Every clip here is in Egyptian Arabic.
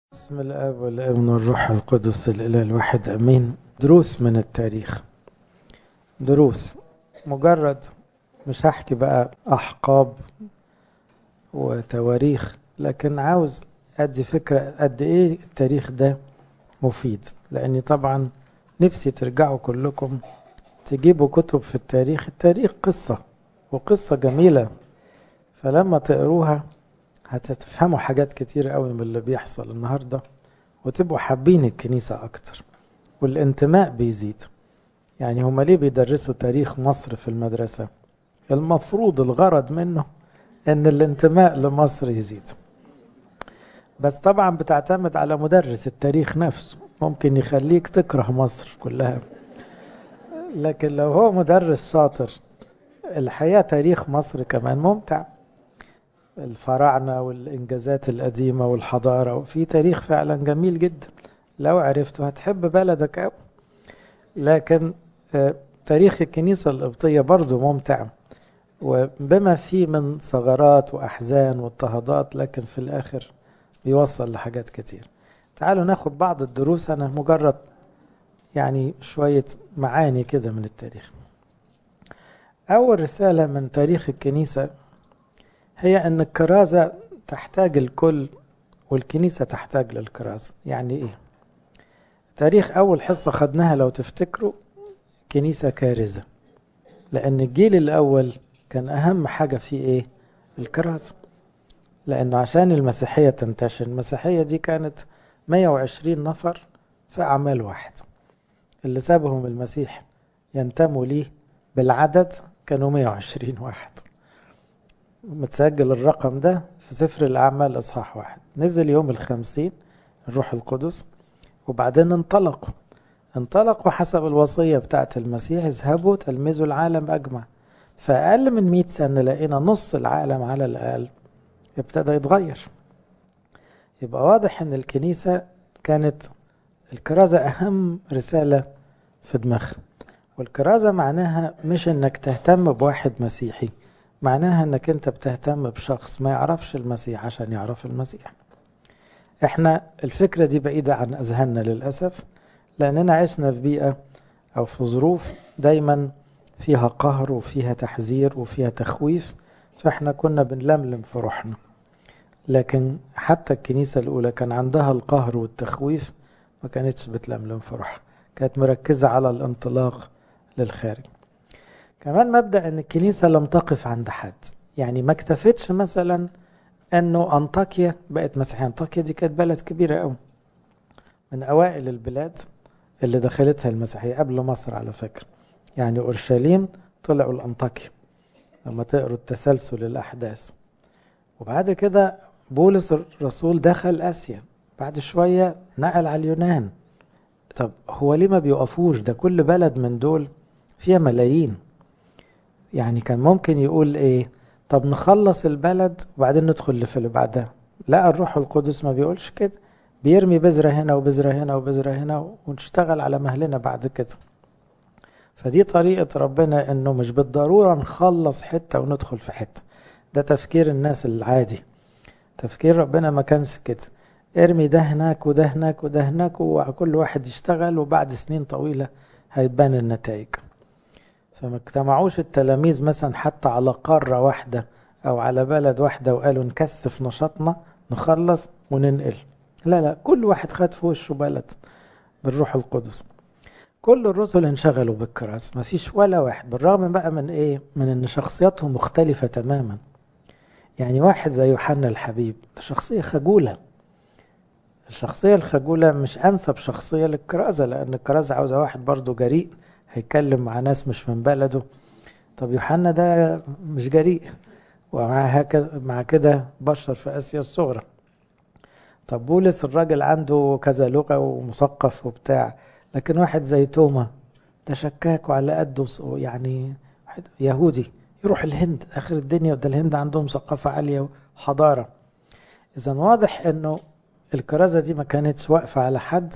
بسم الاب والابن والروح القدس الاله الواحد امين دروس من التاريخ دروس مجرد مش هحكي بقى احقاب وتواريخ لكن عاوز ادي فكره قد ايه التاريخ ده مفيد لاني طبعا نفسي ترجعوا كلكم تجيبوا كتب في التاريخ التاريخ قصه وقصه جميله فلما تقروها هتفهموا حاجات كتير قوي من اللي بيحصل النهارده وتبقوا حابين الكنيسة أكتر والانتماء بيزيد يعني هما ليه بيدرسوا تاريخ مصر في المدرسة المفروض الغرض منه ان الانتماء لمصر يزيد بس طبعا بتعتمد على مدرس التاريخ نفسه ممكن يخليك تكره مصر كلها لكن لو هو مدرس شاطر الحقيقة تاريخ مصر كمان ممتع الفراعنة والإنجازات القديمة والحضارة وفي تاريخ فعلا جميل جدا لو عرفته هتحب بلدك أوي لكن تاريخ الكنيسة القبطية برضو ممتع وبما فيه من ثغرات وأحزان واضطهادات لكن في الآخر بيوصل لحاجات كتير تعالوا ناخد بعض الدروس أنا مجرد يعني شوية معاني كده من التاريخ أول رسالة من تاريخ الكنيسة هي أن الكرازة تحتاج الكل والكنيسة تحتاج للكرازة يعني إيه؟ تاريخ أول حصة خدناها لو تفتكروا كنيسة كارزة لأن الجيل الأول كان أهم حاجة فيه إيه؟ الكرازة لأنه عشان المسيحية تنتشر المسيحية دي كانت 120 نفر في أعمال واحد اللي سابهم المسيح ينتموا ليه بالعدد كانوا 120 واحد متسجل الرقم ده في سفر الأعمال إصحاح واحد نزل يوم الخمسين الروح القدس وبعدين انطلقوا انطلقوا حسب الوصية بتاعت المسيح اذهبوا تلمذوا العالم أجمع فأقل من مئة سنة لقينا نص العالم على الأقل ابتدى يتغير يبقى واضح ان الكنيسة كانت الكرازة أهم رسالة في دماغها والكرازة معناها مش انك تهتم بواحد مسيحي معناها انك انت بتهتم بشخص ما يعرفش المسيح عشان يعرف المسيح احنا الفكرة دي بعيدة عن اذهاننا للأسف لاننا عشنا في بيئة او في ظروف دايما فيها قهر وفيها تحذير وفيها تخويف فاحنا كنا بنلملم في روحنا لكن حتى الكنيسة الأولى كان عندها القهر والتخويف ما كانتش بتلملم في روحها كانت مركزة على الانطلاق للخارج كمان مبدا ان الكنيسه لم تقف عند حد يعني ما اكتفتش مثلا انه انطاكيا بقت مسيحيه انطاكيا دي كانت بلد كبيره قوي من اوائل البلاد اللي دخلتها المسيحيه قبل مصر على فكره يعني اورشليم طلعوا لانطاكيا لما تقروا التسلسل الاحداث وبعد كده بولس الرسول دخل اسيا بعد شويه نقل على اليونان طب هو ليه ما بيقفوش ده كل بلد من دول فيها ملايين يعني كان ممكن يقول ايه طب نخلص البلد وبعدين ندخل اللي في اللي بعدها لا الروح القدس ما بيقولش كده بيرمي بذرة هنا وبذرة هنا وبذرة هنا ونشتغل على مهلنا بعد كده فدي طريقة ربنا انه مش بالضرورة نخلص حتة وندخل في حتة ده تفكير الناس العادي تفكير ربنا ما كانش كده ارمي ده هناك وده هناك وده هناك وكل واحد يشتغل وبعد سنين طويلة هيبان النتائج فما اجتمعوش التلاميذ مثلا حتى على قارة واحدة أو على بلد واحدة وقالوا نكثف نشاطنا نخلص وننقل لا لا كل واحد خد في وشه بلد بالروح القدس كل الرسل انشغلوا بالكراسة ما فيش ولا واحد بالرغم بقى من ايه من ان شخصياتهم مختلفة تماما يعني واحد زي يوحنا الحبيب شخصية خجولة الشخصية الخجولة مش أنسب شخصية للكرازة لأن الكرازة عاوزة واحد برضه جريء هيتكلم مع ناس مش من بلده طب يوحنا ده مش جريء ومع هكذا مع كده بشر في اسيا الصغرى طب بولس الراجل عنده كذا لغه ومثقف وبتاع لكن واحد زي توما ده شكاك وعلى قده يعني واحد يهودي يروح الهند اخر الدنيا وده الهند عندهم ثقافه عاليه وحضاره اذا واضح انه الكرازه دي ما كانتش واقفه على حد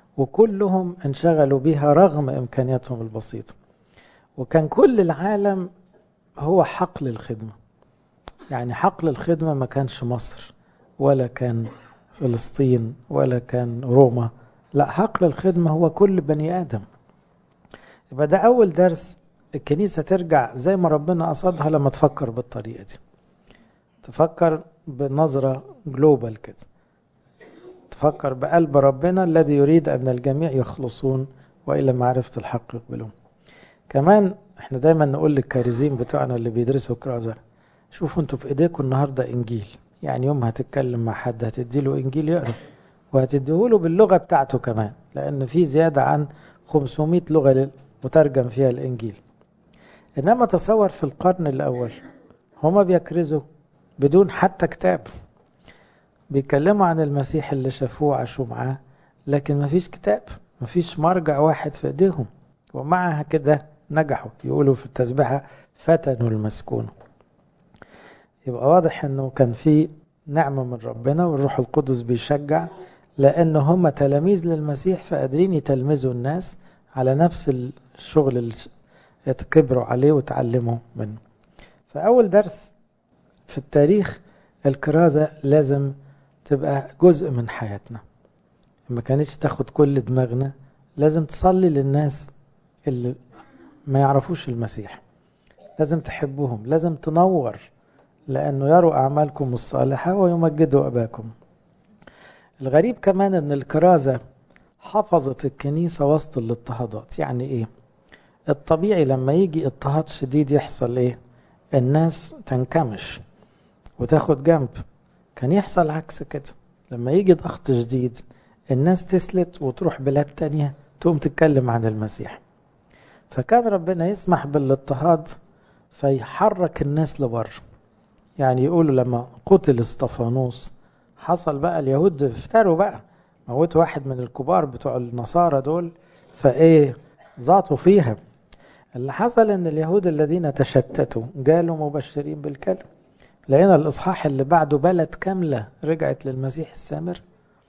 وكلهم انشغلوا بها رغم امكانياتهم البسيطه وكان كل العالم هو حقل الخدمه يعني حقل الخدمه ما كانش مصر ولا كان فلسطين ولا كان روما لا حقل الخدمة هو كل بني آدم يبقى ده أول درس الكنيسة ترجع زي ما ربنا قصدها لما تفكر بالطريقة دي تفكر بنظرة جلوبال كده تفكر بقلب ربنا الذي يريد أن الجميع يخلصون وإلى معرفة الحق يقبلون كمان احنا دايما نقول للكارزين بتوعنا اللي بيدرسوا كرازة شوفوا انتوا في ايديكم النهارده انجيل يعني يوم هتتكلم مع حد هتدي له انجيل يقرا وهتديه له باللغه بتاعته كمان لان في زياده عن 500 لغه مترجم فيها الانجيل انما تصور في القرن الاول هما بيكرزوا بدون حتى كتاب بيتكلموا عن المسيح اللي شافوه وعاشوا معاه لكن مفيش كتاب مفيش مرجع واحد في ايديهم ومعها كده نجحوا يقولوا في التسبيحة فتنوا المسكون يبقى واضح انه كان في نعمة من ربنا والروح القدس بيشجع لان هم تلاميذ للمسيح فقادرين يتلمذوا الناس على نفس الشغل اللي يتكبروا عليه وتعلموا منه فأول درس في التاريخ الكرازة لازم تبقى جزء من حياتنا ما كانتش تاخد كل دماغنا لازم تصلي للناس اللي ما يعرفوش المسيح لازم تحبوهم لازم تنور لأنه يروا أعمالكم الصالحة ويمجدوا أباكم الغريب كمان أن الكرازة حفظت الكنيسة وسط الاضطهادات يعني إيه الطبيعي لما يجي اضطهاد شديد يحصل إيه الناس تنكمش وتاخد جنب كان يحصل عكس كده لما يجي ضغط شديد الناس تسلت وتروح بلاد تانية تقوم تتكلم عن المسيح فكان ربنا يسمح بالاضطهاد فيحرك الناس لبر يعني يقولوا لما قتل استفانوس حصل بقى اليهود افتروا بقى موت واحد من الكبار بتوع النصارى دول فايه زاطوا فيها اللي حصل ان اليهود الذين تشتتوا جالوا مبشرين بالكلم لقينا الاصحاح اللي بعده بلد كامله رجعت للمسيح السامر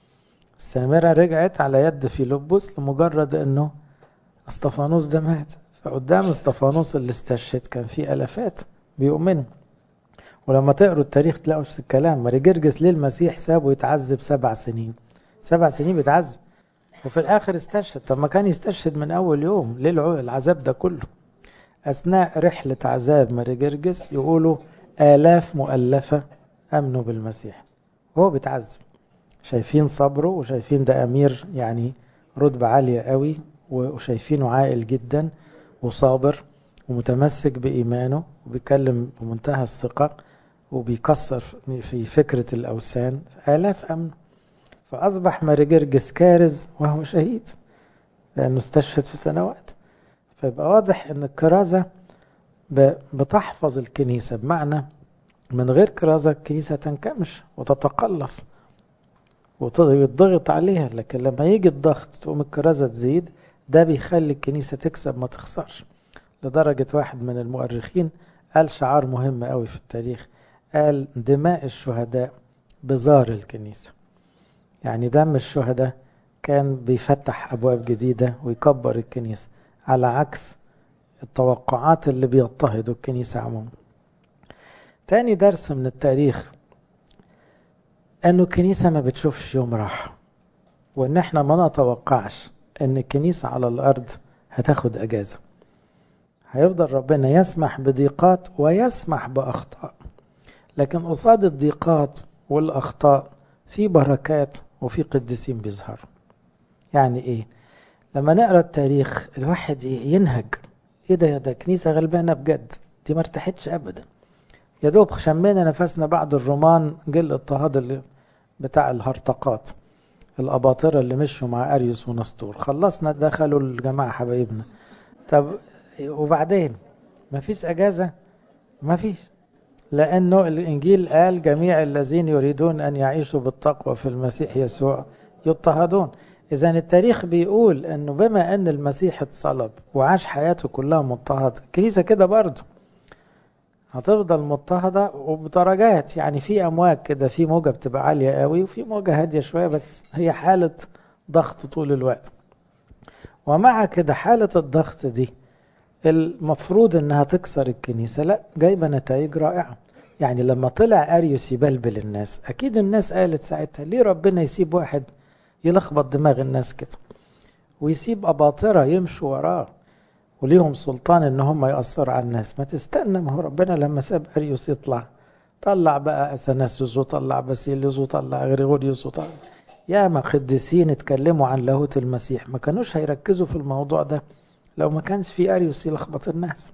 السامرة رجعت على يد فيلبس لمجرد انه استفانوس ده مات فقدام استفانوس اللي استشهد كان في الافات بيؤمنوا ولما تقروا التاريخ تلاقوا نفس الكلام ماري جرجس ليه المسيح سابه يتعذب سبع سنين سبع سنين بيتعذب وفي الاخر استشهد طب ما كان يستشهد من اول يوم ليه العذاب ده كله اثناء رحله عذاب ماري جرجس يقولوا الاف مؤلفه امنوا بالمسيح وهو بيتعذب شايفين صبره وشايفين ده امير يعني رتبه عاليه قوي وشايفينه عاقل جدا وصابر ومتمسك بإيمانه وبيتكلم بمنتهى الثقة وبيكسر في فكرة الأوثان آلاف أمن فأصبح ماري جرجس كارز وهو شهيد لأنه استشهد في سنوات فيبقى واضح أن الكرازة بتحفظ الكنيسة بمعنى من غير كرازة الكنيسة تنكمش وتتقلص ويضغط عليها لكن لما يجي الضغط تقوم الكرازة تزيد ده بيخلي الكنيسة تكسب ما تخسرش لدرجة واحد من المؤرخين قال شعار مهم قوي في التاريخ قال دماء الشهداء بزار الكنيسة يعني دم الشهداء كان بيفتح أبواب جديدة ويكبر الكنيسة على عكس التوقعات اللي بيضطهدوا الكنيسة عموما تاني درس من التاريخ أنه الكنيسة ما بتشوفش يوم راحة وأن احنا ما نتوقعش أن الكنيسة على الأرض هتاخد أجازة هيفضل ربنا يسمح بضيقات ويسمح بأخطاء لكن قصاد الضيقات والأخطاء في بركات وفي قديسين بيظهروا يعني إيه لما نقرا التاريخ الواحد ينهج ايه ده ده كنيسه غلبانه بجد دي ما ارتاحتش ابدا يا دوب شمينا نفسنا بعد الرومان جه الاضطهاد اللي بتاع الهرطقات الاباطره اللي مشوا مع اريوس ونسطور خلصنا دخلوا الجماعه حبايبنا طب وبعدين ما فيش اجازه ما فيش لانه الانجيل قال جميع الذين يريدون ان يعيشوا بالتقوى في المسيح يسوع يضطهدون اذا التاريخ بيقول انه بما ان المسيح اتصلب وعاش حياته كلها مضطهد الكنيسه كده برضه هتفضل مضطهدة وبدرجات يعني في أمواج كده في موجة بتبقى عالية قوي وفي موجة هادية شوية بس هي حالة ضغط طول الوقت ومع كده حالة الضغط دي المفروض انها تكسر الكنيسة لا جايبة نتائج رائعة يعني لما طلع اريوس يبلبل الناس اكيد الناس قالت ساعتها ليه ربنا يسيب واحد يلخبط دماغ الناس كده ويسيب اباطره يمشوا وراه وليهم سلطان ان هم ياثروا على الناس ما تستنى ما هو ربنا لما ساب اريوس يطلع طلع بقى اثناسيوس وطلع باسيليوس وطلع غريغوريوس وطلع ياما قديسين اتكلموا عن لاهوت المسيح ما كانوش هيركزوا في الموضوع ده لو ما كانش في اريوس يلخبط الناس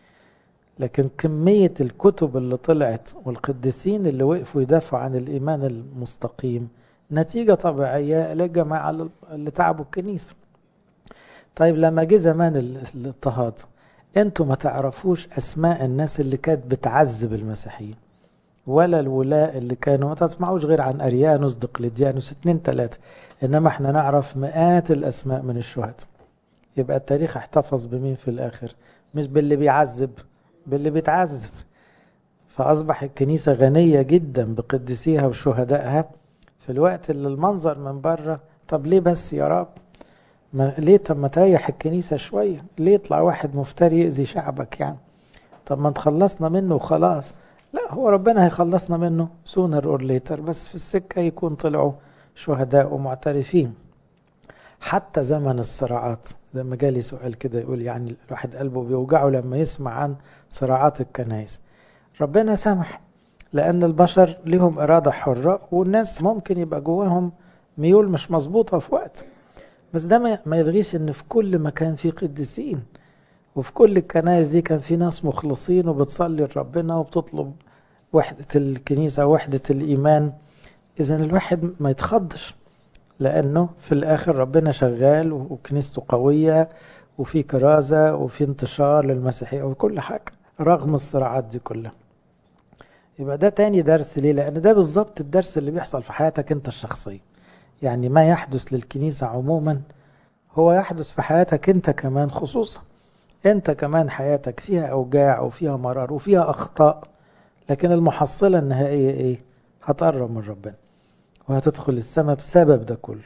لكن كمية الكتب اللي طلعت والقديسين اللي وقفوا يدافعوا عن الإيمان المستقيم نتيجة طبيعية للجماعة اللي تعبوا الكنيسة طيب لما جه زمان الاضطهاد انتوا ما تعرفوش اسماء الناس اللي كانت بتعذب المسيحيين ولا الولاء اللي كانوا ما تسمعوش غير عن اريانوس دقلديانوس اتنين تلاتة انما احنا نعرف مئات الاسماء من الشهداء يبقى التاريخ احتفظ بمين في الاخر مش باللي بيعذب باللي بيتعذب فاصبح الكنيسة غنية جدا بقديسيها وشهدائها في الوقت اللي المنظر من بره طب ليه بس يا رب ما ليه طب ما تريح الكنيسة شوية ليه يطلع واحد مفتري يأذي شعبك يعني طب ما تخلصنا منه وخلاص لا هو ربنا هيخلصنا منه sooner or later بس في السكة يكون طلعوا شهداء ومعترفين حتى زمن الصراعات زي ما جالي سؤال كده يقول يعني الواحد قلبه بيوجعه لما يسمع عن صراعات الكنائس ربنا سمح لأن البشر لهم إرادة حرة والناس ممكن يبقى جواهم ميول مش مظبوطة في وقت بس ده ما يلغيش ان في كل مكان في قديسين وفي كل الكنائس دي كان في ناس مخلصين وبتصلي لربنا وبتطلب وحدة الكنيسة وحدة الإيمان إذا الواحد ما يتخضش لأنه في الآخر ربنا شغال وكنيسته قوية وفي كرازة وفي انتشار للمسيحية وكل حاجة رغم الصراعات دي كلها يبقى ده تاني درس ليه لأن ده بالظبط الدرس اللي بيحصل في حياتك أنت الشخصية يعني ما يحدث للكنيسة عموما هو يحدث في حياتك انت كمان خصوصا انت كمان حياتك فيها اوجاع وفيها مرار وفيها اخطاء لكن المحصلة النهائية ايه هتقرب من ربنا وهتدخل السماء بسبب ده كله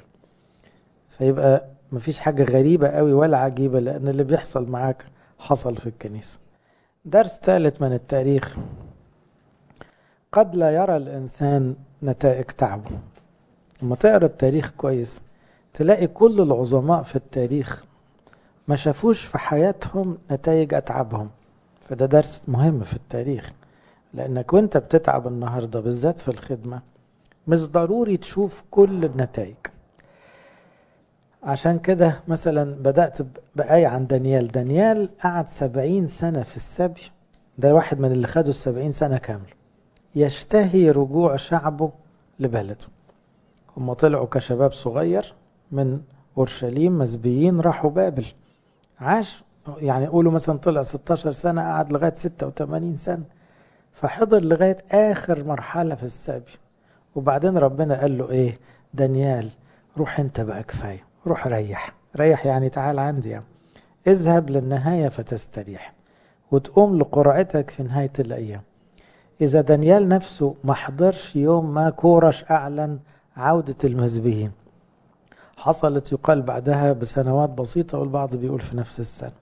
فيبقى مفيش حاجة غريبة قوي ولا عجيبة لأن اللي بيحصل معاك حصل في الكنيسة درس ثالث من التاريخ قد لا يرى الإنسان نتائج تعبه لما تقرا التاريخ كويس تلاقي كل العظماء في التاريخ ما شافوش في حياتهم نتائج اتعابهم فده درس مهم في التاريخ لانك وانت بتتعب النهارده بالذات في الخدمه مش ضروري تشوف كل النتائج عشان كده مثلا بدأت بآية عن دانيال دانيال قعد سبعين سنة في السبي ده واحد من اللي خدوا السبعين سنة كامل يشتهي رجوع شعبه لبلده هم طلعوا كشباب صغير من اورشليم مسبيين راحوا بابل عاش يعني قولوا مثلا طلع 16 سنة قعد لغاية 86 سنة فحضر لغاية آخر مرحلة في السبي وبعدين ربنا قال له إيه دانيال روح أنت بقى كفاية روح ريح ريح يعني تعال عندي يعني. اذهب للنهاية فتستريح وتقوم لقرعتك في نهاية الأيام إذا دانيال نفسه ما حضرش يوم ما كورش أعلن عودة المسبيين حصلت يقال بعدها بسنوات بسيطة والبعض بيقول في نفس السنة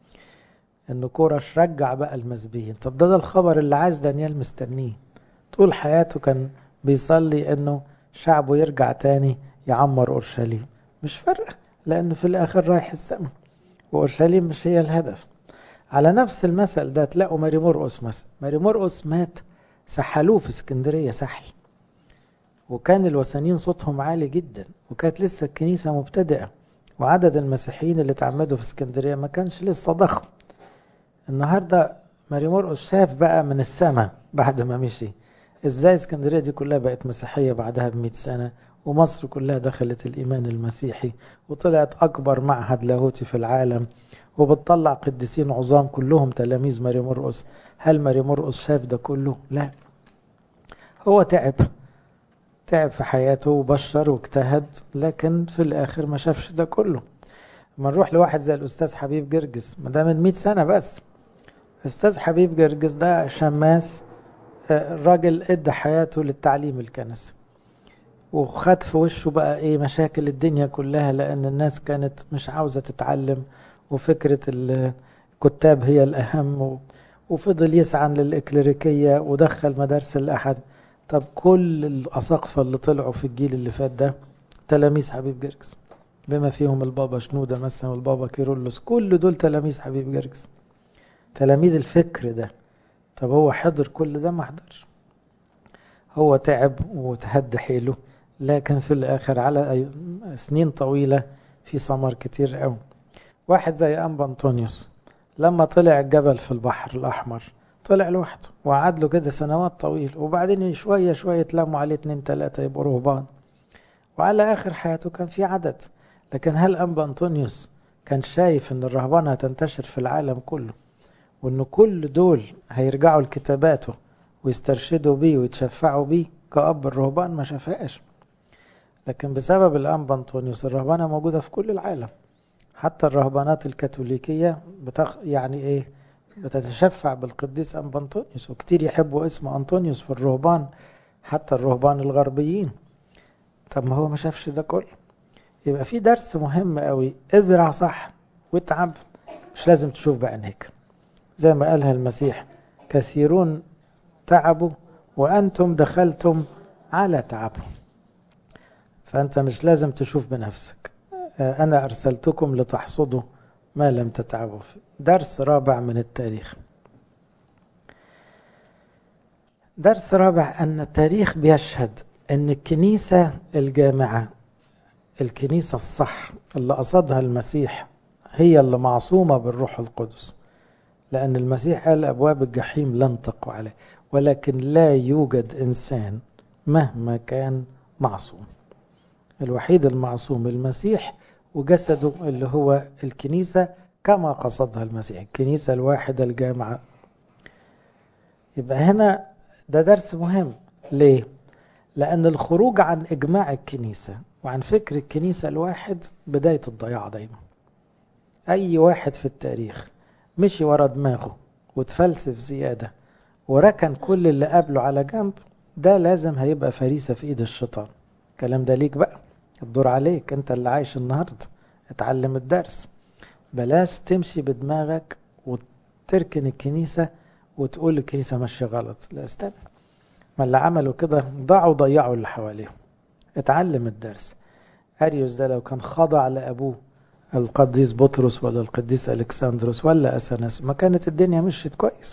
ان كورش رجع بقى المسبيين طب ده ده الخبر اللي عاش دانيال مستنيه طول حياته كان بيصلي انه شعبه يرجع تاني يعمر اورشليم مش فارقة لانه في الاخر رايح السماء واورشليم مش هي الهدف على نفس المثل ده تلاقوا ماري مرقس مثلا ماري مرقس مات سحلوه في اسكندرية سحل وكان الوثنيين صوتهم عالي جدا وكانت لسه الكنيسة مبتدئة وعدد المسيحيين اللي اتعمدوا في اسكندرية ما كانش لسه ضخم النهاردة ماري مرقس شاف بقى من السماء بعد ما مشي ازاي اسكندرية دي كلها بقت مسيحية بعدها بمئة سنة ومصر كلها دخلت الإيمان المسيحي وطلعت أكبر معهد لاهوتي في العالم وبتطلع قديسين عظام كلهم تلاميذ ماري مرقس هل ماري مرقس شاف ده كله؟ لا هو تعب تعب في حياته وبشر واجتهد لكن في الاخر ما شافش ده كله لما نروح لواحد زي الاستاذ حبيب جرجس ما ده من 100 سنه بس الاستاذ حبيب جرجس ده شماس راجل ادى حياته للتعليم الكنسي وخد في وشه بقى ايه مشاكل الدنيا كلها لان الناس كانت مش عاوزه تتعلم وفكره الكتاب هي الاهم وفضل يسعى للإكليريكية ودخل مدارس الأحد طب كل الأساقفة اللي طلعوا في الجيل اللي فات ده تلاميذ حبيب جرجس بما فيهم البابا شنودة مثلا والبابا كيرلس كل دول تلاميذ حبيب جرجس تلاميذ الفكر ده طب هو حضر كل ده ما حضرش هو تعب وتهد حيله لكن في الآخر على سنين طويلة في ثمر كتير قوي واحد زي أنبا أنطونيوس لما طلع الجبل في البحر الأحمر طلع لوحده وقعد له كده سنوات طويل وبعدين شوية شوية تلموا عليه اتنين تلاتة يبقوا رهبان وعلى آخر حياته كان في عدد لكن هل أنبا أنطونيوس كان شايف أن الرهبانة هتنتشر في العالم كله وأن كل دول هيرجعوا لكتاباته ويسترشدوا بيه ويتشفعوا بيه كأب الرهبان ما شافهاش لكن بسبب الأنبا أنطونيوس الرهبانة موجودة في كل العالم حتى الرهبانات الكاثوليكية بتخ... يعني إيه بتتشفع بالقديس أنبا أنطونيوس وكتير يحبوا اسم أنطونيوس في الرهبان حتى الرهبان الغربيين طب ما هو ما شافش ده كله يبقى في درس مهم قوي ازرع صح واتعب مش لازم تشوف بعينيك زي ما قالها المسيح كثيرون تعبوا وأنتم دخلتم على تعبهم فأنت مش لازم تشوف بنفسك أنا أرسلتكم لتحصدوا ما لم تتعبوا فيه درس رابع من التاريخ درس رابع أن التاريخ بيشهد أن الكنيسة الجامعة الكنيسة الصح اللي قصدها المسيح هي اللي معصومة بالروح القدس لأن المسيح قال أبواب الجحيم لن تقوى عليه ولكن لا يوجد إنسان مهما كان معصوم الوحيد المعصوم المسيح وجسده اللي هو الكنيسة كما قصدها المسيح الكنيسة الواحدة الجامعة يبقى هنا ده درس مهم ليه؟ لأن الخروج عن إجماع الكنيسة وعن فكر الكنيسة الواحد بداية الضياع دايما أي واحد في التاريخ مشي ورا دماغه وتفلسف زيادة وركن كل اللي قبله على جنب ده لازم هيبقى فريسة في ايد الشيطان الكلام ده ليك بقى الدور عليك انت اللي عايش النهاردة اتعلم الدرس بلاش تمشي بدماغك وتركن الكنيسة وتقول الكنيسة ماشية غلط لا استنى ما اللي عملوا كده ضاعوا ضيعوا اللي حواليهم اتعلم الدرس اريوس ده لو كان خضع لابوه القديس بطرس ولا القديس الكسندروس ولا اثناس ما كانت الدنيا مشيت كويس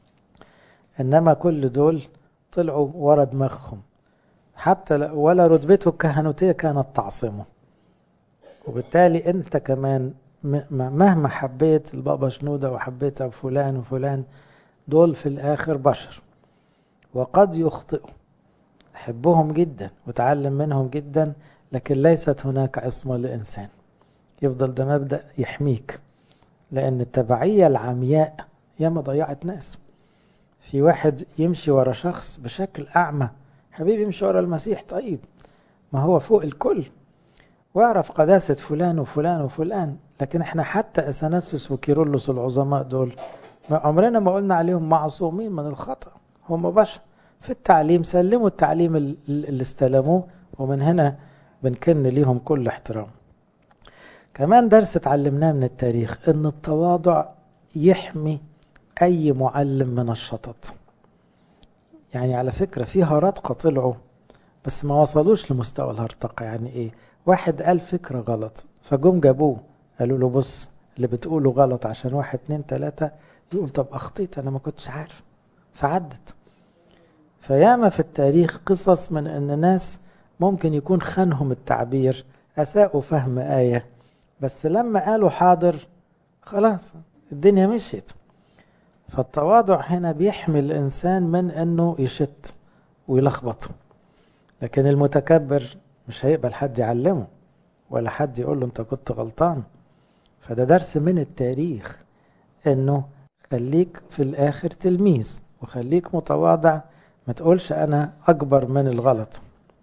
انما كل دول طلعوا ورا دماغهم حتى ولا رتبته الكهنوتية كانت تعصمه وبالتالي انت كمان مهما حبيت البابا شنودة وحبيت فلان وفلان دول في الاخر بشر وقد يخطئوا احبهم جدا وتعلم منهم جدا لكن ليست هناك عصمة لإنسان يفضل ده مبدأ يحميك لأن التبعية العمياء ياما ضيعت ناس في واحد يمشي ورا شخص بشكل أعمى حبيبي يمشي ورا المسيح طيب ما هو فوق الكل واعرف قداسة فلان وفلان وفلان لكن احنا حتى أثناسوس وكيرلس العظماء دول عمرنا ما قلنا عليهم معصومين من الخطأ هم بشر في التعليم سلموا التعليم اللي استلموه ومن هنا بنكن ليهم كل احترام كمان درس اتعلمناه من التاريخ ان التواضع يحمي اي معلم من الشطط يعني على فكرة في هرطقة طلعوا بس ما وصلوش لمستوى الهرطقة يعني ايه واحد قال فكرة غلط فجم جابوه قالوا له بص اللي بتقوله غلط عشان واحد اتنين تلاتة يقول طب اخطيت انا ما كنتش عارف فعدت فياما في التاريخ قصص من ان ناس ممكن يكون خانهم التعبير اساءوا فهم آية بس لما قالوا حاضر خلاص الدنيا مشيت فالتواضع هنا بيحمي الإنسان من أنه يشت ويلخبط لكن المتكبر مش هيقبل حد يعلمه ولا حد يقول له أنت كنت غلطان فده درس من التاريخ أنه خليك في الآخر تلميذ وخليك متواضع ما تقولش أنا أكبر من الغلط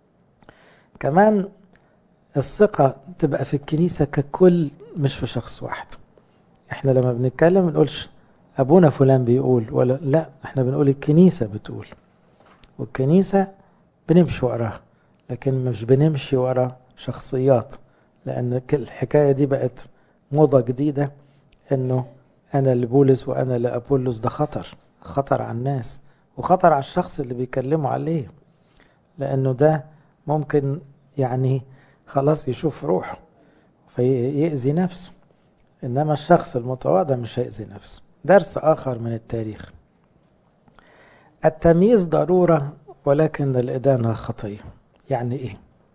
كمان الثقة تبقى في الكنيسة ككل مش في شخص واحد احنا لما بنتكلم ما نقولش ابونا فلان بيقول ولا لا احنا بنقول الكنيسة بتقول والكنيسة بنمشي وراها لكن مش بنمشي ورا شخصيات لان الحكاية دي بقت موضة جديدة انه انا اللي بولس وانا اللي ابولس ده خطر خطر على الناس وخطر على الشخص اللي بيكلموا عليه لأنه ده ممكن يعني خلاص يشوف روحه فيأذي نفسه إنما الشخص المتواضع مش هيأذي نفسه درس آخر من التاريخ التمييز ضرورة ولكن الإدانة خطية يعني إيه؟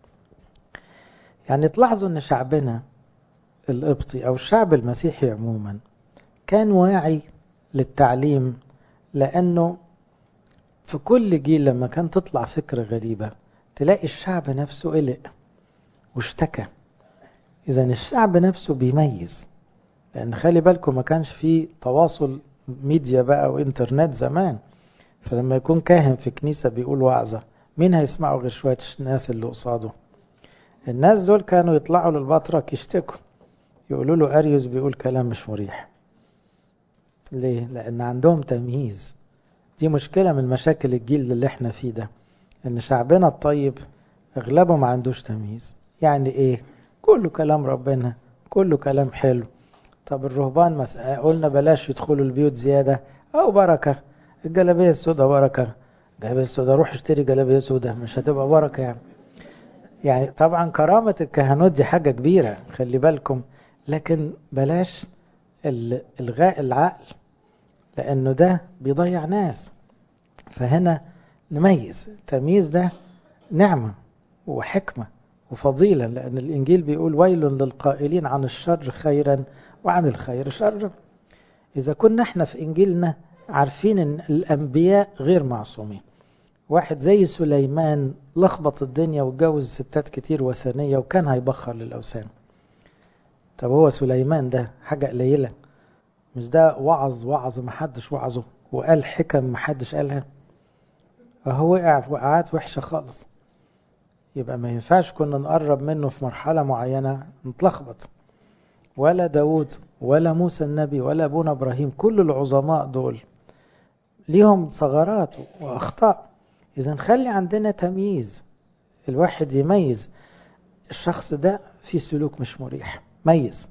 يعني تلاحظوا أن شعبنا القبطي أو الشعب المسيحي عموما كان واعي للتعليم لأنه في كل جيل لما كان تطلع فكرة غريبة تلاقي الشعب نفسه قلق واشتكى إذا الشعب نفسه بيميز لأن خلي بالكم ما كانش في تواصل ميديا بقى وإنترنت زمان فلما يكون كاهن في كنيسة بيقول وعظة مين هيسمعه غير شوية الناس اللي قصاده الناس دول كانوا يطلعوا للبطرك يشتكوا يقولوا له أريوس بيقول كلام مش مريح ليه؟ لأن عندهم تمييز دي مشكلة من مشاكل الجيل اللي احنا فيه ده ان شعبنا الطيب اغلبه ما عندوش تمييز يعني ايه كله كلام ربنا كله كلام حلو طب الرهبان مسألة قلنا بلاش يدخلوا البيوت زيادة او بركة الجلابية السوداء بركة الجلابية السوداء روح اشتري جلابية سوداء مش هتبقى بركة يعني يعني طبعا كرامة الكهنوت دي حاجة كبيرة خلي بالكم لكن بلاش الغاء العقل لأنه ده بيضيع ناس فهنا نميز التمييز ده نعمة وحكمة وفضيلة لأن الإنجيل بيقول ويل للقائلين عن الشر خيرا وعن الخير شرا إذا كنا احنا في إنجيلنا عارفين أن الأنبياء غير معصومين واحد زي سليمان لخبط الدنيا واتجوز ستات كتير وثنية وكان هيبخر للأوثان طب هو سليمان ده حاجة قليلة مش ده وعظ وعظ محدش وعظه وقال حكم محدش قالها فهو وقع في وقعات وحشة خالص يبقى ما ينفعش كنا نقرب منه في مرحلة معينة نتلخبط ولا داود ولا موسى النبي ولا أبونا إبراهيم كل العظماء دول ليهم ثغرات وأخطاء إذا خلي عندنا تمييز الواحد يميز الشخص ده في سلوك مش مريح ميز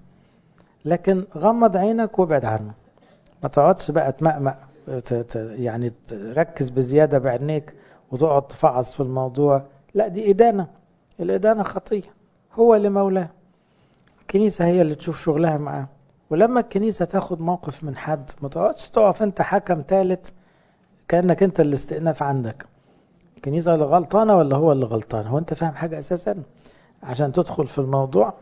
لكن غمض عينك وابعد عنه ما تقعدش بقى تمأمأ يعني تركز بزيادة بعينيك وتقعد تفعص في الموضوع لا دي إدانة الإدانة خطية هو اللي مولاه الكنيسة هي اللي تشوف شغلها معاه ولما الكنيسة تاخد موقف من حد ما تقعدش تقف انت حكم ثالث كأنك انت الاستئناف عندك الكنيسة اللي غلطانة ولا هو اللي غلطان هو انت فاهم حاجة اساسا عشان تدخل في الموضوع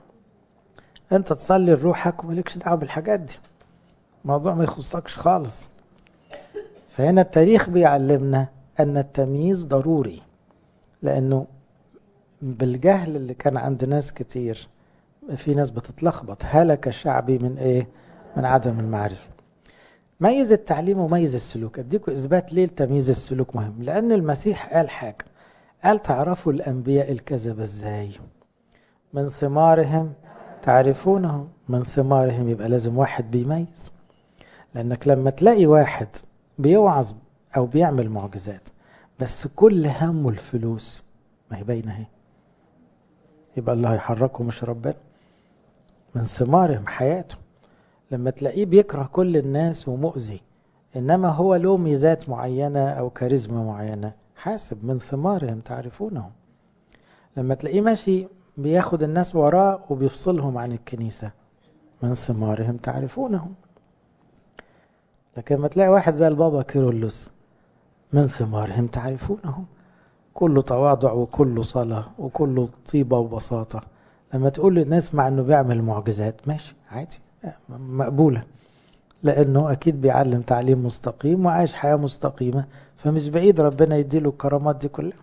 انت تصلي لروحك ومالكش دعوه بالحاجات دي الموضوع ما يخصكش خالص فهنا التاريخ بيعلمنا ان التمييز ضروري لانه بالجهل اللي كان عند ناس كتير في ناس بتتلخبط هلك شعبي من ايه من عدم المعرفه ميز التعليم وميز السلوك اديكم اثبات ليه تمييز السلوك مهم لان المسيح قال حاجه قال تعرفوا الانبياء الكذب ازاي من ثمارهم تعرفونهم من ثمارهم يبقى لازم واحد بيميز لانك لما تلاقي واحد بيوعظ او بيعمل معجزات بس كل همه الفلوس ما هي باينه اهي يبقى اللي هيحركه مش ربنا من ثمارهم حياته لما تلاقيه بيكره كل الناس ومؤذي انما هو له ميزات معينه او كاريزما معينه حاسب من ثمارهم تعرفونهم لما تلاقيه ماشي بياخد الناس وراه وبيفصلهم عن الكنيسة من ثمارهم تعرفونهم لكن ما تلاقي واحد زي البابا كيرلس من ثمارهم تعرفونهم كله تواضع وكله صلاة وكله طيبة وبساطة لما تقول للناس مع انه بيعمل معجزات ماشي عادي مقبولة لانه اكيد بيعلم تعليم مستقيم وعايش حياة مستقيمة فمش بعيد ربنا يديله الكرامات دي كلها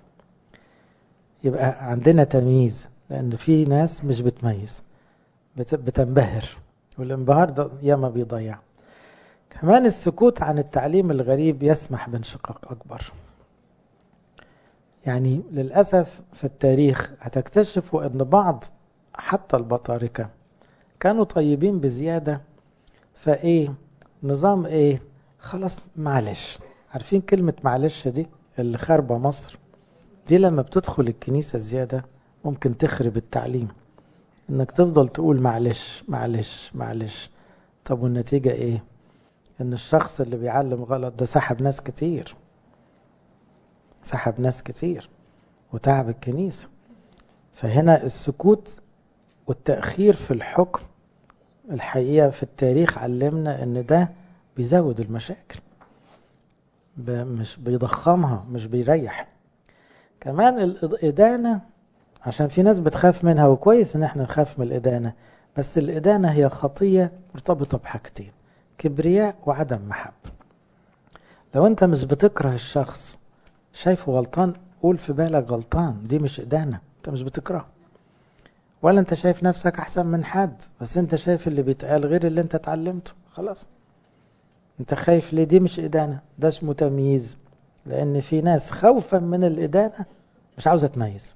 يبقى عندنا تمييز لأن في ناس مش بتميز بتنبهر والانبهار ده ياما بيضيع كمان السكوت عن التعليم الغريب يسمح بانشقاق أكبر يعني للأسف في التاريخ هتكتشفوا أن بعض حتى البطاركة كانوا طيبين بزيادة فإيه نظام إيه خلاص معلش عارفين كلمة معلش دي اللي خاربة مصر دي لما بتدخل الكنيسة زيادة ممكن تخرب التعليم انك تفضل تقول معلش معلش معلش طب والنتيجة ايه ان الشخص اللي بيعلم غلط ده سحب ناس كتير سحب ناس كتير وتعب الكنيسة فهنا السكوت والتأخير في الحكم الحقيقة في التاريخ علمنا ان ده بيزود المشاكل مش بيضخمها مش بيريح كمان الإدانة عشان في ناس بتخاف منها وكويس ان احنا نخاف من الإدانة بس الإدانة هي خطية مرتبطة بحاجتين كبرياء وعدم محبة لو انت مش بتكره الشخص شايفه غلطان قول في بالك غلطان دي مش إدانة انت مش بتكرهه ولا انت شايف نفسك احسن من حد بس انت شايف اللي بيتقال غير اللي انت اتعلمته خلاص انت خايف ليه دي مش إدانة ده اسمه تمييز لأن في ناس خوفا من الإدانة مش عاوزة تميز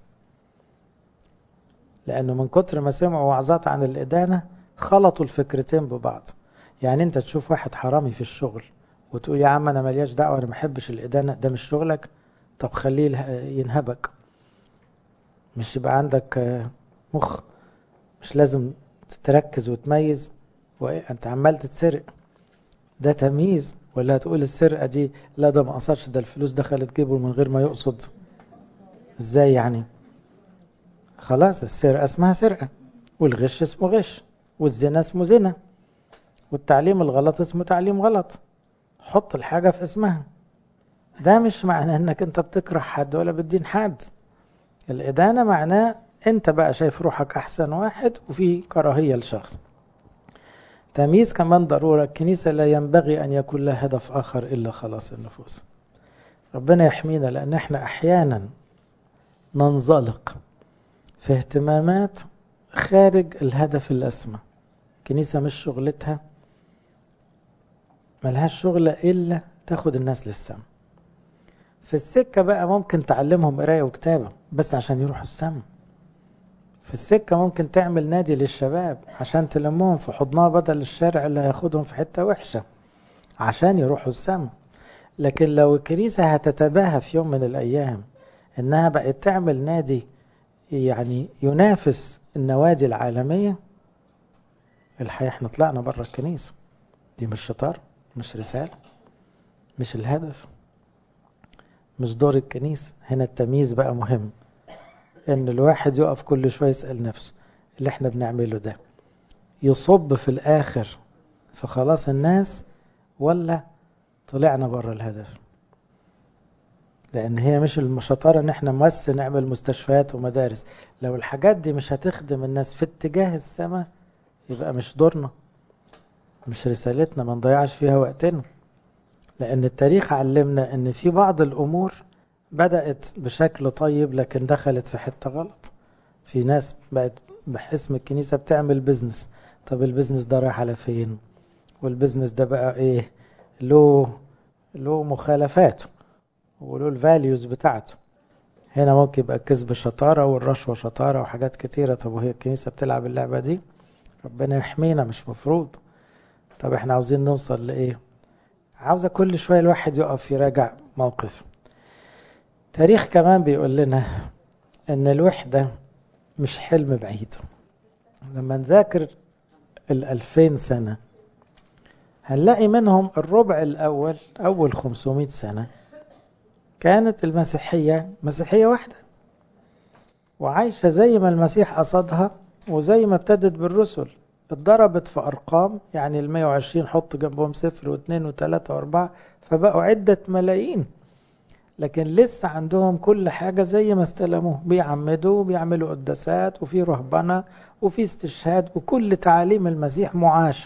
لأنه من كتر ما سمعوا وعظات عن الإدانة خلطوا الفكرتين ببعض يعني أنت تشوف واحد حرامي في الشغل وتقول يا عم أنا ملياش دعوة أنا ما بحبش الإدانة ده مش شغلك طب خليه ينهبك مش يبقى عندك مخ مش لازم تركز وتميز وانت عمال تتسرق ده تمييز ولا هتقول السرقة دي لا ده ما قصرش ده الفلوس دخلت جيبه من غير ما يقصد ازاي يعني خلاص السرقة اسمها سرقة والغش اسمه غش والزنا اسمه زنا والتعليم الغلط اسمه تعليم غلط حط الحاجة في اسمها ده مش معناه انك انت بتكره حد ولا بتدين حد الإدانة معناه انت بقى شايف روحك احسن واحد وفي كراهية لشخص تمييز كمان ضرورة الكنيسة لا ينبغي أن يكون لها هدف آخر إلا خلاص النفوس ربنا يحمينا لأن احنا أحيانا ننزلق في اهتمامات خارج الهدف الأسمى الكنيسة مش شغلتها ملهاش شغلة إلا تاخد الناس للسما في السكة بقى ممكن تعلمهم قراية وكتابة بس عشان يروحوا السما في السكة ممكن تعمل نادي للشباب عشان تلمهم في حضنها بدل الشارع اللي هياخدهم في حتة وحشة عشان يروحوا السما لكن لو الكنيسة هتتباهى في يوم من الأيام إنها بقت تعمل نادي يعني ينافس النوادي العالمية الحقيقة احنا طلعنا بره الكنيسة دي مش شطار مش رسالة مش الهدف مش دور الكنيسة هنا التمييز بقى مهم ان الواحد يقف كل شويه يسال نفسه اللي احنا بنعمله ده يصب في الاخر في خلاص الناس ولا طلعنا بره الهدف لان هي مش الشطاره ان احنا بس نعمل مستشفيات ومدارس لو الحاجات دي مش هتخدم الناس في اتجاه السماء يبقى مش دورنا مش رسالتنا ما نضيعش فيها وقتنا لان التاريخ علمنا ان في بعض الامور بدأت بشكل طيب لكن دخلت في حتة غلط في ناس بقت باسم الكنيسة بتعمل بزنس طب البزنس ده رايح على فين والبزنس ده بقى ايه له له مخالفاته وله الفاليوز بتاعته هنا ممكن يبقى الكذب شطارة والرشوة شطارة وحاجات كتيرة طب وهي الكنيسة بتلعب اللعبة دي ربنا يحمينا مش مفروض طب احنا عاوزين نوصل لإيه عاوزة كل شوية الواحد يقف يراجع موقف تاريخ كمان بيقول لنا ان الوحدة مش حلم بعيد لما نذاكر الألفين سنة هنلاقي منهم الربع الأول أول 500 سنة كانت المسيحية مسيحية واحدة وعايشة زي ما المسيح قصدها وزي ما ابتدت بالرسل اتضربت في أرقام يعني ال 120 حط جنبهم صفر واثنين وثلاثة وأربعة فبقوا عدة ملايين لكن لسه عندهم كل حاجة زي ما استلموه بيعمدوا بيعملوا قداسات وفي رهبنة وفي استشهاد وكل تعاليم المسيح معاشة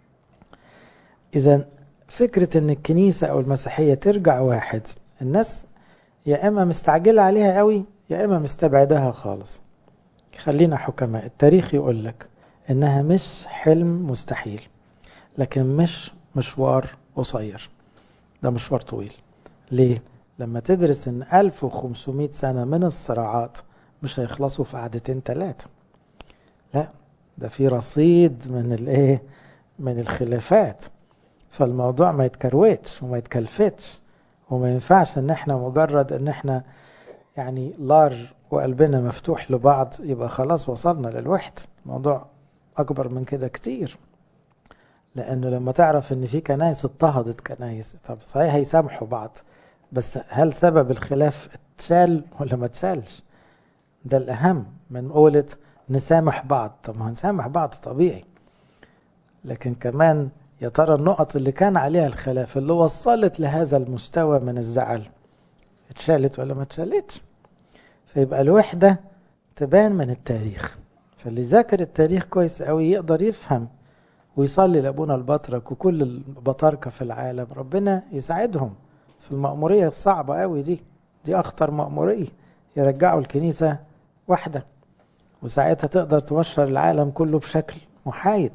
إذا فكرة إن الكنيسة أو المسيحية ترجع واحد الناس يا إما مستعجلة عليها قوي يا إما مستبعدها خالص خلينا حكماء التاريخ يقول لك إنها مش حلم مستحيل لكن مش مشوار قصير ده مشوار طويل ليه؟ لما تدرس ان 1500 سنة من الصراعات مش هيخلصوا في قعدتين ثلاثة لا ده في رصيد من الايه من الخلافات فالموضوع ما يتكروتش وما يتكلفتش وما ينفعش ان احنا مجرد ان احنا يعني لارج وقلبنا مفتوح لبعض يبقى خلاص وصلنا للوحدة الموضوع اكبر من كده كتير لأنه لما تعرف إن في كنايس اضطهدت كنايس طب صحيح هيسامحوا بعض بس هل سبب الخلاف اتشال ولا ما اتشالش؟ ده الأهم من قولة نسامح بعض طب ما هنسامح بعض طبيعي لكن كمان يا ترى النقط اللي كان عليها الخلاف اللي وصلت لهذا المستوى من الزعل اتشالت ولا ما اتشالتش فيبقى الوحدة تبان من التاريخ فاللي ذاكر التاريخ كويس قوي يقدر يفهم ويصلي لابونا البطرك وكل البطاركه في العالم ربنا يساعدهم في المأمورية الصعبة قوي دي دي أخطر مأمورية يرجعوا الكنيسة واحدة وساعتها تقدر تبشر العالم كله بشكل محايد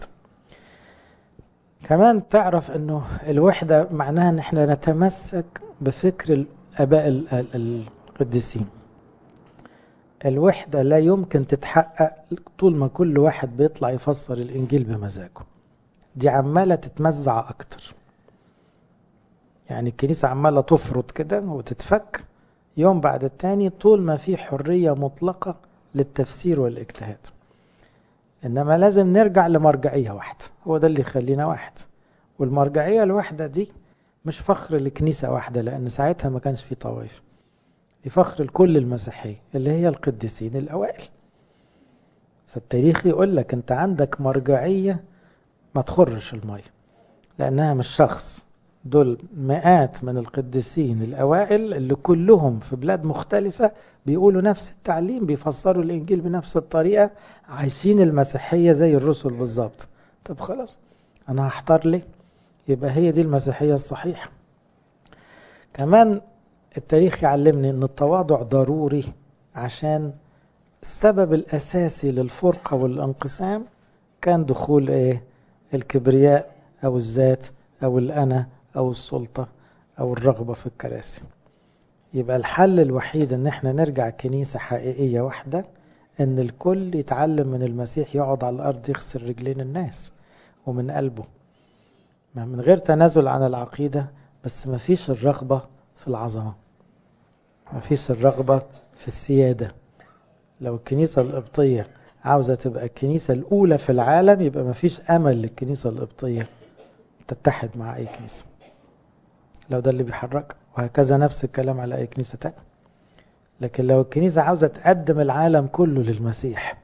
كمان تعرف انه الوحدة معناها ان احنا نتمسك بفكر الاباء القديسين الوحدة لا يمكن تتحقق طول ما كل واحد بيطلع يفسر الانجيل بمزاجه دي عمالة تتمزع اكتر يعني الكنيسة عمالة تفرط كده وتتفك يوم بعد التاني طول ما في حرية مطلقة للتفسير والاجتهاد انما لازم نرجع لمرجعيه واحده هو ده اللي يخلينا واحد والمرجعيه الواحده دي مش فخر لكنيسه واحده لان ساعتها ما كانش في طوائف دي فخر لكل المسيحيه اللي هي القديسين الاوائل فالتاريخ يقول لك انت عندك مرجعيه ما تخرش الميه لانها مش شخص دول مئات من القديسين الأوائل اللي كلهم في بلاد مختلفة بيقولوا نفس التعليم بيفسروا الإنجيل بنفس الطريقة عايشين المسيحية زي الرسل بالظبط طب خلاص أنا هحتار ليه يبقى هي دي المسيحية الصحيحة كمان التاريخ يعلمني أن التواضع ضروري عشان السبب الأساسي للفرقة والانقسام كان دخول إيه الكبرياء أو الذات أو الأنا أو السلطة أو الرغبة في الكراسي يبقى الحل الوحيد ان احنا نرجع كنيسة حقيقية واحدة ان الكل يتعلم من المسيح يقعد على الارض يغسل رجلين الناس ومن قلبه من غير تنازل عن العقيدة بس ما فيش الرغبة في العظمة ما فيش الرغبة في السيادة لو الكنيسة القبطية عاوزة تبقى الكنيسة الأولى في العالم يبقى ما فيش أمل للكنيسة القبطية تتحد مع أي كنيسة لو ده اللي بيحرك وهكذا نفس الكلام على أي كنيسة تانية لكن لو الكنيسة عاوزة تقدم العالم كله للمسيح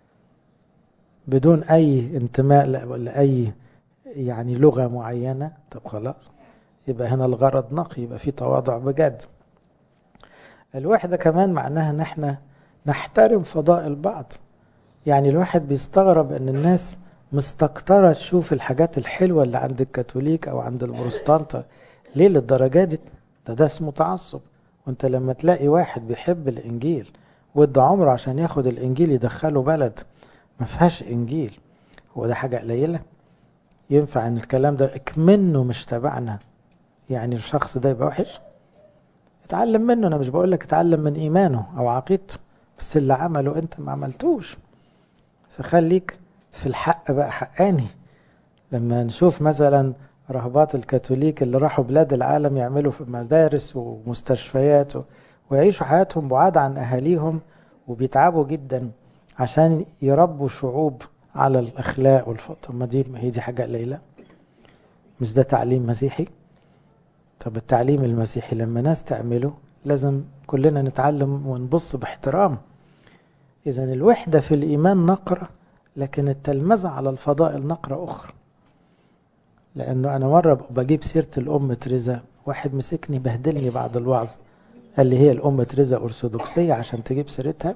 بدون أي انتماء لأي يعني لغة معينة طب خلاص يبقى هنا الغرض نقي يبقى في تواضع بجد الوحدة كمان معناها ان احنا نحترم فضائل بعض يعني الواحد بيستغرب ان الناس مستكترة تشوف الحاجات الحلوة اللي عند الكاثوليك او عند البروتستانت ليه للدرجة دي ده ده اسمه تعصب وانت لما تلاقي واحد بيحب الانجيل وادى عمره عشان ياخد الانجيل يدخله بلد ما فيهاش انجيل هو ده حاجة قليلة ينفع ان الكلام ده اكمنه مش تبعنا يعني الشخص ده يبقى وحش اتعلم منه انا مش بقول لك اتعلم من ايمانه او عقيدته بس اللي عمله انت ما عملتوش فخليك في الحق بقى حقاني لما نشوف مثلا رهبات الكاثوليك اللي راحوا بلاد العالم يعملوا في مدارس ومستشفيات ويعيشوا حياتهم بعاد عن أهاليهم وبيتعبوا جدا عشان يربوا شعوب على الأخلاق والفطر ما دي هي دي حاجة قليلة مش ده تعليم مسيحي طب التعليم المسيحي لما ناس تعمله لازم كلنا نتعلم ونبص باحترام إذا الوحدة في الإيمان نقرة لكن التلمذة على الفضائل نقرة أخرى لأنه أنا مرة بجيب سيرة الأم تريزا واحد مسكني بهدلني بعد الوعظ قال لي هي الأم تريزا أرثوذكسية عشان تجيب سيرتها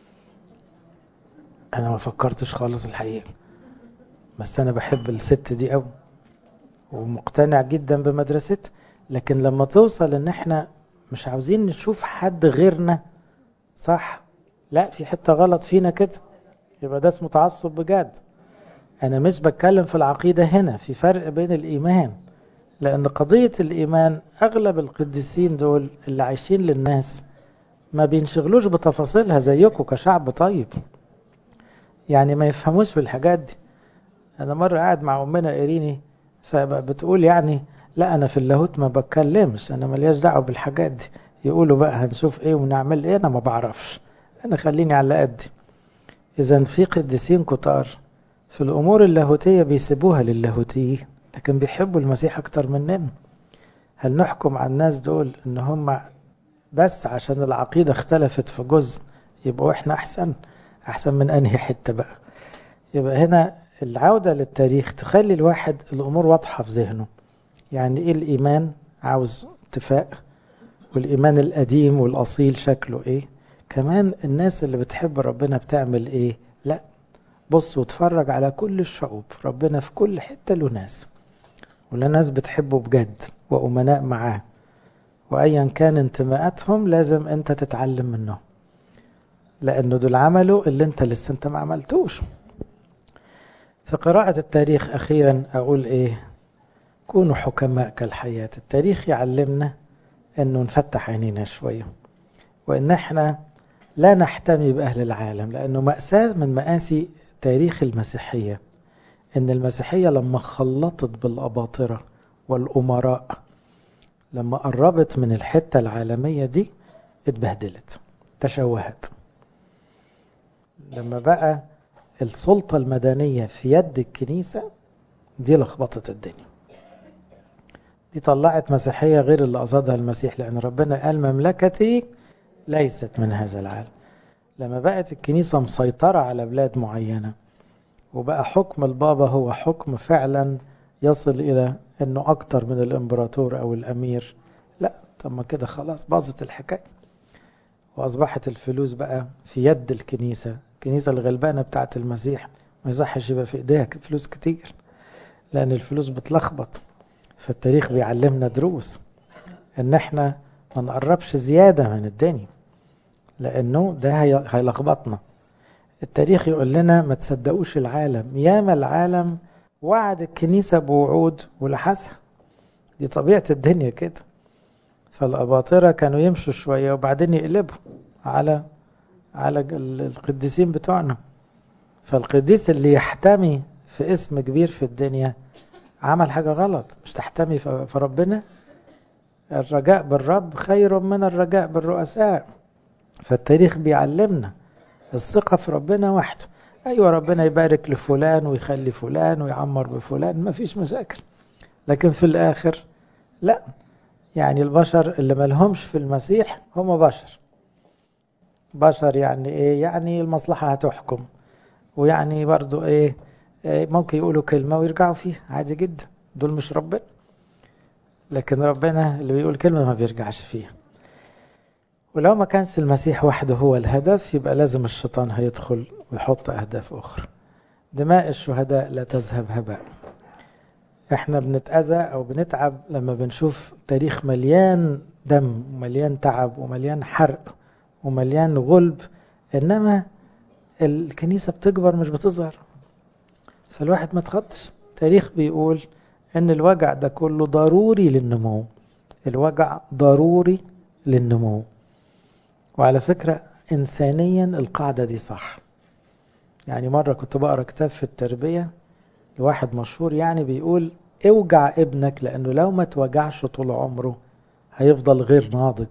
أنا ما فكرتش خالص الحقيقة بس أنا بحب الست دي أوي ومقتنع جدا بمدرستها لكن لما توصل إن إحنا مش عاوزين نشوف حد غيرنا صح لا في حتة غلط فينا كده يبقى ده اسمه تعصب بجد أنا مش بتكلم في العقيدة هنا في فرق بين الإيمان لأن قضية الإيمان أغلب القديسين دول اللي عايشين للناس ما بينشغلوش بتفاصيلها زيكم كشعب طيب يعني ما يفهموش في الحاجات دي أنا مرة قاعد مع أمنا إيريني فبتقول يعني لا أنا في اللاهوت ما بتكلمش أنا ملياش دعوة بالحاجات دي يقولوا بقى هنشوف إيه ونعمل إيه أنا ما بعرفش أنا خليني على قدي إذا في قديسين كتار في الأمور اللاهوتية بيسيبوها للاهوتيين لكن بيحبوا المسيح أكتر مننا هل نحكم على الناس دول إن هم بس عشان العقيدة اختلفت في جزء يبقوا إحنا أحسن أحسن من أنهي حتة بقى يبقى هنا العودة للتاريخ تخلي الواحد الأمور واضحة في ذهنه يعني إيه الإيمان عاوز اتفاق والإيمان القديم والأصيل شكله إيه كمان الناس اللي بتحب ربنا بتعمل إيه لا بص واتفرج على كل الشعوب ربنا في كل حتة له ناس ولا ناس بتحبه بجد وأمناء معاه وأيا كان انتماءاتهم لازم أنت تتعلم منهم لأنه دول عملوا اللي أنت لسه أنت ما عملتوش في قراءة التاريخ أخيرا أقول إيه كونوا حكماء كالحياة التاريخ يعلمنا أنه نفتح عينينا شوية وأن احنا لا نحتمي بأهل العالم لأنه مأساة من مآسي تاريخ المسيحية أن المسيحية لما خلطت بالأباطرة والأمراء لما قربت من الحتة العالمية دي اتبهدلت تشوهت لما بقى السلطة المدنية في يد الكنيسة دي لخبطت الدنيا دي طلعت مسيحية غير اللي قصدها المسيح لأن ربنا قال مملكتي ليست من هذا العالم لما بقت الكنيسة مسيطرة على بلاد معينة وبقى حكم البابا هو حكم فعلا يصل إلى أنه أكتر من الإمبراطور أو الأمير لا طب ما كده خلاص باظت الحكاية وأصبحت الفلوس بقى في يد الكنيسة الكنيسة الغلبانة بتاعت المسيح ما يصحش يبقى في إيديها فلوس كتير لأن الفلوس بتلخبط فالتاريخ بيعلمنا دروس إن إحنا ما نقربش زيادة من الدنيا لأنه ده هيلخبطنا التاريخ يقول لنا ما تصدقوش العالم ياما العالم وعد الكنيسة بوعود ولحسها دي طبيعة الدنيا كده فالأباطرة كانوا يمشوا شوية وبعدين يقلبوا على على القديسين بتوعنا فالقديس اللي يحتمي في اسم كبير في الدنيا عمل حاجة غلط مش تحتمي في ربنا الرجاء بالرب خير من الرجاء بالرؤساء فالتاريخ بيعلمنا الثقة في ربنا وحده أيوة ربنا يبارك لفلان ويخلي فلان ويعمر بفلان ما فيش مشاكل لكن في الآخر لا يعني البشر اللي ملهمش في المسيح هم بشر بشر يعني ايه يعني المصلحة هتحكم ويعني برضو ايه, إيه ممكن يقولوا كلمة ويرجعوا فيها عادي جدا دول مش ربنا لكن ربنا اللي بيقول كلمة ما بيرجعش فيها ولو ما كانش المسيح وحده هو الهدف يبقى لازم الشيطان هيدخل ويحط أهداف أخرى دماء الشهداء لا تذهب هباء احنا بنتأذى أو بنتعب لما بنشوف تاريخ مليان دم ومليان تعب ومليان حرق ومليان غلب إنما الكنيسة بتكبر مش بتظهر فالواحد ما تخطش التاريخ بيقول ان الوجع ده كله ضروري للنمو الوجع ضروري للنمو وعلى فكرة إنسانيا القاعدة دي صح يعني مرة كنت بقرأ كتاب في التربية لواحد مشهور يعني بيقول اوجع ابنك لأنه لو ما توجعش طول عمره هيفضل غير ناضج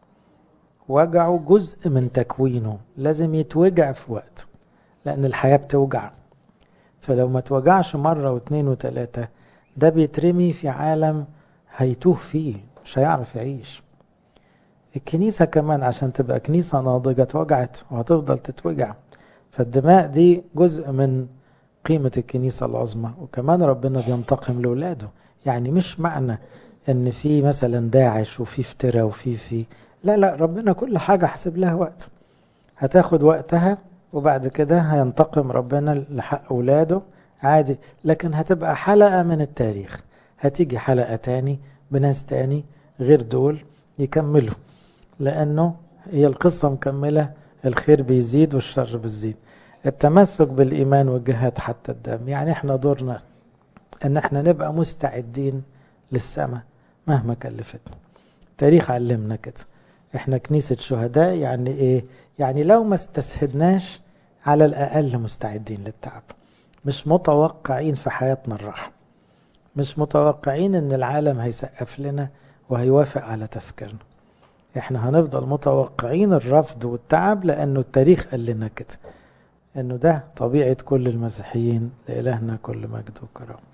وجعه جزء من تكوينه لازم يتوجع في وقت لأن الحياة بتوجع فلو ما توجعش مرة واثنين وثلاثة ده بيترمي في عالم هيتوه فيه مش هيعرف يعيش الكنيسة كمان عشان تبقى كنيسة ناضجة اتوجعت وهتفضل تتوجع فالدماء دي جزء من قيمة الكنيسة العظمى وكمان ربنا بينتقم لولاده يعني مش معنى ان في مثلا داعش وفي افتراء وفي في لا لا ربنا كل حاجة حسب لها وقت هتاخد وقتها وبعد كده هينتقم ربنا لحق اولاده عادي لكن هتبقى حلقة من التاريخ هتيجي حلقة تاني بناس تاني غير دول يكملوا لأنه هي القصة مكملة الخير بيزيد والشر بيزيد التمسك بالإيمان والجهاد حتى الدم يعني احنا دورنا ان احنا نبقى مستعدين للسماء مهما كلفتنا التاريخ علمنا كده احنا كنيسة شهداء يعني ايه يعني لو ما استسهدناش على الأقل مستعدين للتعب مش متوقعين في حياتنا الراحة مش متوقعين ان العالم هيسقف لنا وهيوافق على تفكيرنا احنا هنفضل متوقعين الرفض والتعب لانه التاريخ قال لنا كده انه ده طبيعة كل المسيحيين لإلهنا كل مجد وكرم